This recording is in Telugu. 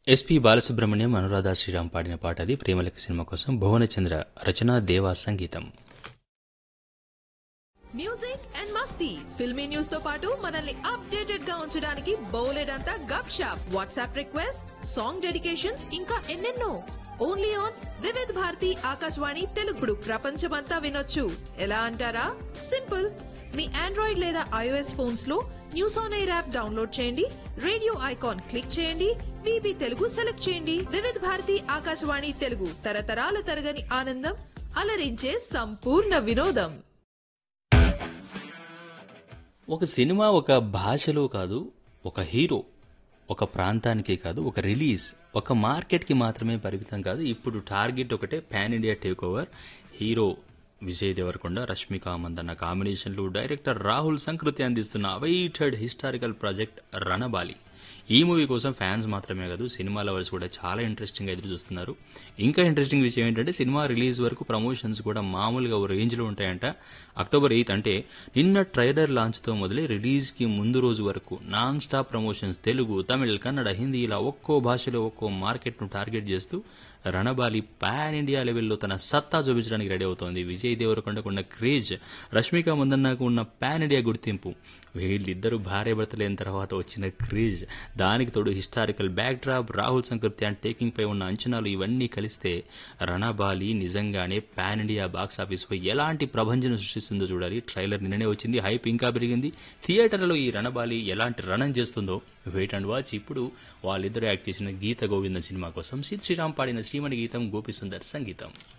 ఎస్పి బాలసుబ్రహ్మణ్యం అనురాధ శ్రీరామ్ పాడిన పాట అది ప్రేమలకి సినిమా కోసం భువనచంద్ర రచన దేవా సంగీతం మ్యూజిక్ అండ్ మస్తీ ఫిల్మీ న్యూస్ తో పాటు మనల్ని అప్డేటెడ్ గా ఉంచడానికి బౌలెడ్ అంతా గప్ షాప్ వాట్సాప్ రిక్వెస్ట్ సాంగ్ డెడికేషన్స్ ఇంకా ఎన్నెన్నో ఓన్లీ ఆన్ వివిధ్ భారతి ఆకాశవాణి తెలుగుడు ప్రపంచమంతా వినొచ్చు ఎలా అంటారా సింపుల్ మీ ఆండ్రాయిడ్ లేదా ఐఓఎస్ ఫోన్స్ లో news on air app download చేయండి రేడియో ఐకాన్ క్లిక్ చేయండి విబి తెలుగు సెలెక్ట్ చేయండి వివిధ భారతి ఆకాశవాణి తెలుగు తరతరాల తరగని ఆనందం అలరించే సంపూర్ణ వినోదం ఒక సినిమా ఒక భాషలో కాదు ఒక హీరో ఒక ప్రాంతానికి కాదు ఒక రిలీజ్ ఒక మార్కెట్కి మాత్రమే పరిమితం కాదు ఇప్పుడు టార్గెట్ ఒకటే pan India take over hero Vijay Deverakonda Rashmika Mandanna కాంబినేషన్లో డైరెక్టర్ రాహుల్ సంకృతి అందిస్తున్న అవైటెడ్ హిస్టారికల్ ప్రాజెక్ట్ రణబాలి ఈ మూవీ కోసం ఫ్యాన్స్ మాత్రమే కాదు సినిమా లవర్స్ కూడా చాలా ఇంట్రెస్టింగ్ ఎదురు చూస్తున్నారు ఇంకా ఇంట్రెస్టింగ్ విషయం ఏంటంటే సినిమా రిలీజ్ వరకు ప్రమోషన్స్ కూడా మామూలుగా ఓ రేంజ్లో ఉంటాయంట అక్టోబర్ ఎయిత్ అంటే నిన్న ట్రైలర్ లాంచ్తో మొదలై రిలీజ్కి ముందు రోజు వరకు non stop promotions Telugu Tamil Kannada Hindi ఇలా ఒక్కో భాషలో ఒక్కో మార్కెట్ను టార్గెట్ చేస్తూ రణబాలి పాన్ ఇండియా లెవెల్లో తన సత్తా చూపించడానికి రెడీ అవుతోంది విజయ్ దేవరకొండకు ఉన్న క్రేజ్ రష్మిక మందన్నకు ఉన్న పాన్ ఇండియా గుర్తింపు వీళ్ళిద్దరూ భార్యాభర్తలైన తర్వాత వచ్చిన క్రేజ్ దానికి తోడు historical backdrop Rahul Sankrityan and taking పై ఉన్న అంచనాలు ఇవన్నీ కలిస్తే రణబాలి నిజంగానే పాన్ ఇండియా బాక్స్ ఆఫీస్ పై ఎలాంటి ప్రభంజనం సృష్టిస్తుందో చూడాలి ట్రైలర్ నిన్ననే వచ్చింది హైప్ ఇంకా పెరిగింది థియేటర్లో ఈ రణబాలి ఎలాంటి రణం చేస్తుందో వెయిట్ అండ్ వాచ్ ఇప్పుడు వాళ్ళిద్దరూ యాక్ట్ చేసిన గీత గోవింద సినిమా కోసం సిద్ శ్రీరామ్ పాడిన శ్రీమణి గీతం గోపి సుందర్ సంగీతం